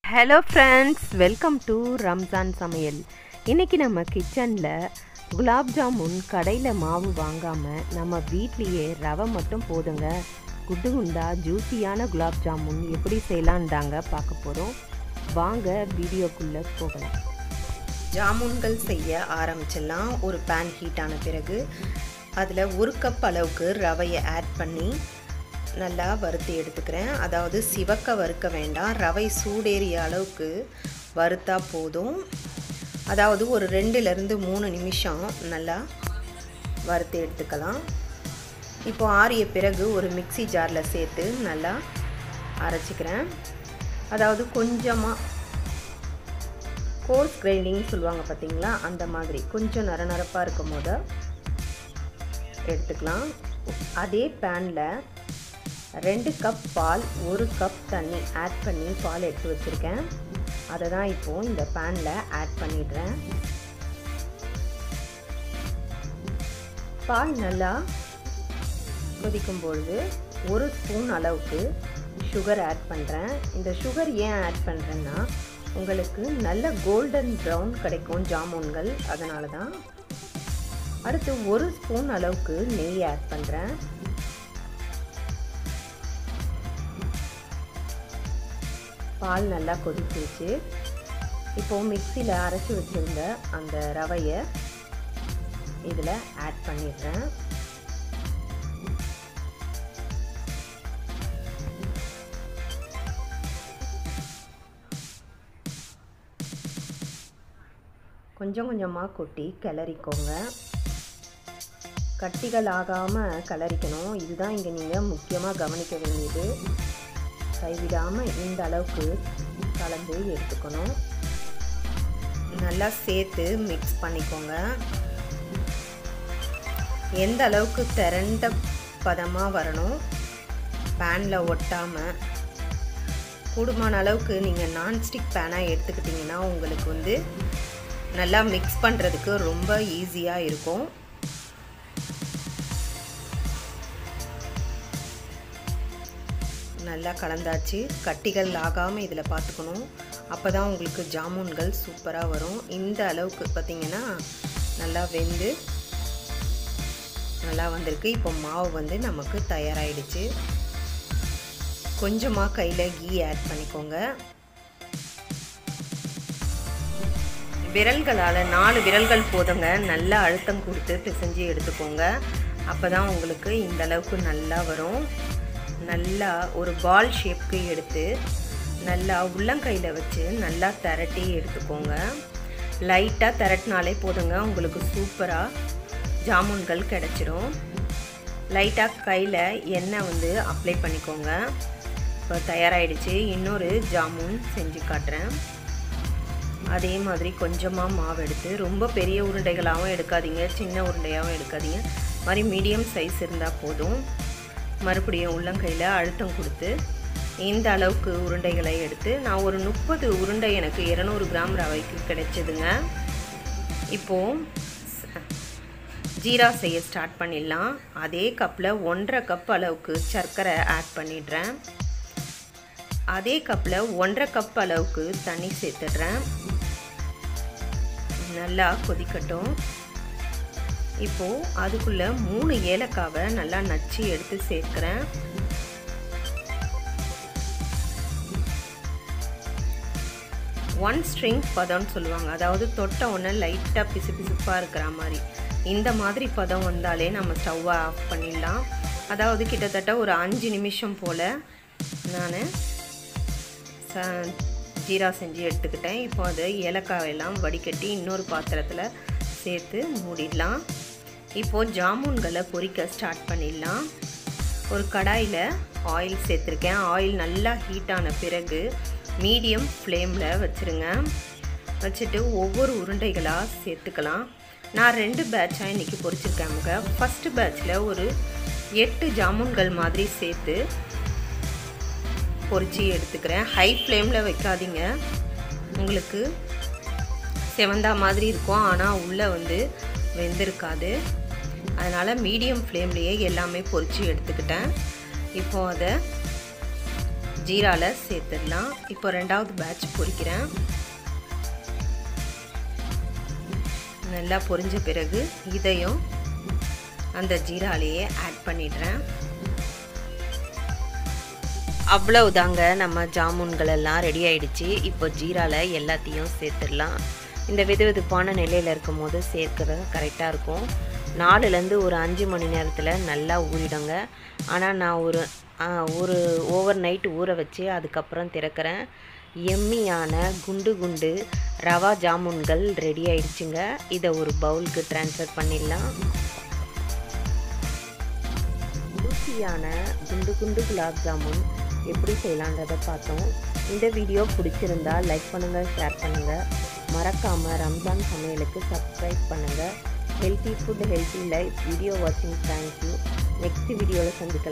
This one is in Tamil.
hello friends welcome to Ramzan சமையல் இன்றைக்கி நம்ம கிச்சனில் குலாப் ஜாமுன் கடையில் மாவு வாங்காமல் நம்ம வீட்லேயே ரவை மட்டும் போதுங்க குண்டு குண்டா ஜூஸியான குலாப் ஜாமுன் எப்படி செய்யலான்னு தாங்க பார்க்க போகிறோம் வாங்க வீடியோக்குள்ளே போகலாம் ஜாமுன்கள் செய்ய ஆரம்பிச்சிடலாம் ஒரு பேன் ஹீட் ஆன பிறகு அதில் ஒரு கப் அளவுக்கு ரவையை ஆட் பண்ணி நல்லா வறுத்து எடுத்துக்கிறேன் அதாவது சிவக்க வறுக்க வேண்டாம் ரவை சூடேறிய அளவுக்கு வறுத்தா போதும் அதாவது ஒரு ரெண்டுலேருந்து மூணு நிமிஷம் நல்லா வறுத்து எடுத்துக்கலாம் இப்போ ஆறிய பிறகு ஒரு மிக்சி ஜாரில் சேர்த்து நல்லா அரைச்சிக்கிறேன் அதாவது கொஞ்சமாக கோர்ஸ் கிரைண்டிங் சொல்லுவாங்க பார்த்தீங்களா அந்த மாதிரி கொஞ்சம் நர நரப்பாக இருக்கும் போது எடுத்துக்கலாம் அதே பேனில் ரெண்டு கப் பால் ஒரு கப் தண்ணி ஆட் பண்ணி பால் எடுத்து வச்சுருக்கேன் அதை தான் இப்போது இந்த பேனில் ஆட் பண்ணிடுறேன் பால் நல்லா கொதிக்கும் பொழுது ஒரு ஸ்பூன் அளவுக்கு சுகர் ஆட் பண்ணுறேன் இந்த சுகர் ஏன் ஆட் பண்ணுறேன்னா உங்களுக்கு நல்ல கோல்டன் ப்ரௌன் கிடைக்கும் ஜாமுன்கள் அதனால தான் அடுத்து ஒரு ஸ்பூன் அளவுக்கு நெய் ஆட் பண்ணுறேன் பால் நல்லா கொதிச்சிருச்சு இப்போது மிக்சியில் அரைச்சி வச்சுருந்த அந்த ரவையை இதில் ஆட் பண்ணிடுறேன் கொஞ்சம் கொஞ்சமாக கொட்டி கிளறிக்கோங்க கட்டிகள் ஆகாமல் கிளறிக்கணும் இதுதான் இங்கே நீங்கள் முக்கியமாக கவனிக்க வேண்டியது கைவிடாமல் இந்த அளவுக்கு கலந்து எடுத்துக்கணும் நல்லா சேர்த்து மிக்ஸ் பண்ணிக்கோங்க எந்த அளவுக்கு திரண்ட பதமாக வரணும் பேனில் ஒட்டாமல் கூடுமான அளவுக்கு நீங்கள் நான்ஸ்டிக் பேனாக எடுத்துக்கிட்டிங்கன்னா உங்களுக்கு வந்து நல்லா மிக்ஸ் பண்ணுறதுக்கு ரொம்ப ஈஸியாக இருக்கும் நல்லா கலந்தாச்சு கட்டிகள் ஆகாமல் இதில் பார்த்துக்கணும் அப்போ தான் உங்களுக்கு ஜாமுன்கள் சூப்பராக வரும் இந்த அளவுக்கு பார்த்திங்கன்னா நல்லா வெந்து நல்லா வந்திருக்கு இப்போ மாவு வந்து நமக்கு தயாராகிடுச்சு கொஞ்சமாக கையில் கீ ஆட் பண்ணிக்கோங்க விரல்களால் நாலு விரல்கள் போதுங்க நல்லா அழுத்தம் கொடுத்து பிசைஞ்சு எடுத்துக்கோங்க அப்போ தான் உங்களுக்கு இந்த அளவுக்கு நல்லா வரும் நல்லா ஒரு பால் ஷேப்க்கு எடுத்து நல்லா உள்ளங்கையில் வச்சு நல்லா திரட்டி எடுத்துக்கோங்க லைட்டாக திரட்டினாலே போதுங்க உங்களுக்கு சூப்பராக ஜாமுன்கள் கிடச்சிரும் லைட்டாக கையில் எண்ணெய் வந்து அப்ளை பண்ணிக்கோங்க இப்போ தயாராகிடுச்சு இன்னொரு ஜாமுன் செஞ்சு காட்டுறேன் அதே மாதிரி கொஞ்சமாக மாவு எடுத்து ரொம்ப பெரிய உருண்டைகளாகவும் எடுக்காதீங்க சின்ன உருண்டையாகவும் எடுக்காதீங்க மாதிரி மீடியம் சைஸ் இருந்தால் போதும் மறுபடியும் உள்ளங்கையில் அழுத்தம் கொடுத்து இந்த அளவுக்கு உருண்டைகளை எடுத்து நான் ஒரு முப்பது உருண்டை எனக்கு இரநூறு கிராம் ரவைக்கு கிடைச்சதுங்க இப்போது ஜீரா செய்ய ஸ்டார்ட் பண்ணிடலாம் அதே கப்பில் ஒன்றரை கப் அளவுக்கு சர்க்கரை ஆட் பண்ணிடுறேன் அதே கப்பில் ஒன்றரை கப் அளவுக்கு தண்ணி சேர்த்துடுறேன் நல்லா கொதிக்கட்டும் இப்போது அதுக்குள்ளே மூணு ஏலக்காவை நல்லா நச்சு எடுத்து சேர்க்குறேன் ஒன் ஸ்ட்ரிங் பதம்னு சொல்லுவாங்க அதாவது தொட்ட ஒன்று லைட்டாக பிசு பிசுப்பாக இருக்கிற மாதிரி இந்த மாதிரி பதம் வந்தாலே நம்ம ஸ்டவ்வை ஆஃப் பண்ணிடலாம் அதாவது கிட்டத்தட்ட ஒரு அஞ்சு நிமிஷம் போல் நான் ச ஜீரா செஞ்சு எடுத்துக்கிட்டேன் இப்போ அதை ஏலக்காயெல்லாம் வடிகட்டி இன்னொரு பாத்திரத்தில் சேர்த்து மூடிடலாம் இப்போது ஜாமுன்களை பொரிக்க ஸ்டார்ட் பண்ணிடலாம் ஒரு கடாயில் ஆயில் சேர்த்துருக்கேன் ஆயில் நல்லா ஹீட் ஆன பிறகு மீடியம் ஃப்ளேமில் வச்சுருங்க வச்சுட்டு ஒவ்வொரு உருண்டைகளாக சேர்த்துக்கலாம் நான் ரெண்டு பேட்சாக இன்றைக்கி பொரிச்சிருக்கேங்க ஃபஸ்ட்டு பேட்சில் ஒரு எட்டு ஜாமுன்கள் மாதிரி சேர்த்து பொரிச்சு எடுத்துக்கிறேன் ஹை ஃப்ளேமில் வைக்காதீங்க உங்களுக்கு செவந்தா மாதிரி இருக்கும் ஆனால் உள்ளே வந்து வெந்திருக்காது அதனால் மீடியம் ஃப்ளேம்லேயே எல்லாமே பொரித்து எடுத்துக்கிட்டேன் இப்போ அதை ஜீராவில் சேர்த்துடலாம் இப்போ ரெண்டாவது பேட்ச் பொரிக்கிறேன் நல்லா பொரிஞ்ச பிறகு இதையும் அந்த ஜீராலேயே ஆட் பண்ணிடுறேன் அவ்வளவுதாங்க நம்ம ஜாமுன்கள் எல்லாம் ரெடி ஆயிடுச்சு இப்போ ஜீராவில் எல்லாத்தையும் சேர்த்துடலாம் இந்த வெது வெதுப்பான நிலையில் இருக்கும் போது சேர்க்குறது கரெக்டாக இருக்கும் நாலுலேருந்து ஒரு அஞ்சு மணி நேரத்தில் நல்லா ஊறிடுங்க ஆனால் நான் ஒரு ஒரு ஓவர் நைட் ஊற வச்சு அதுக்கப்புறம் திறக்கிறேன் எம்மியான குண்டு குண்டு ரவா ஜாமுன்கள் ரெடி ஆயிடுச்சுங்க இதை ஒரு பவுலுக்கு ட்ரான்ஸ்ஃபர் பண்ணிடலாம் ருசியான குண்டு குண்டு குலாப் ஜாமுன் எப்படி செய்யலான்றதை பார்த்தோம் இந்த வீடியோ பிடிச்சிருந்தா லைக் பண்ணுங்கள் ஷேர் பண்ணுங்கள் மறக்காமல் ரம்ஜான் சமையலுக்கு சப்ஸ்கிரைப் பண்ணுங்கள் healthy food healthy life video வாட்சிங் தேங்க்யூ நெக்ஸ்ட் வீடியோவில் சந்திக்கலாம்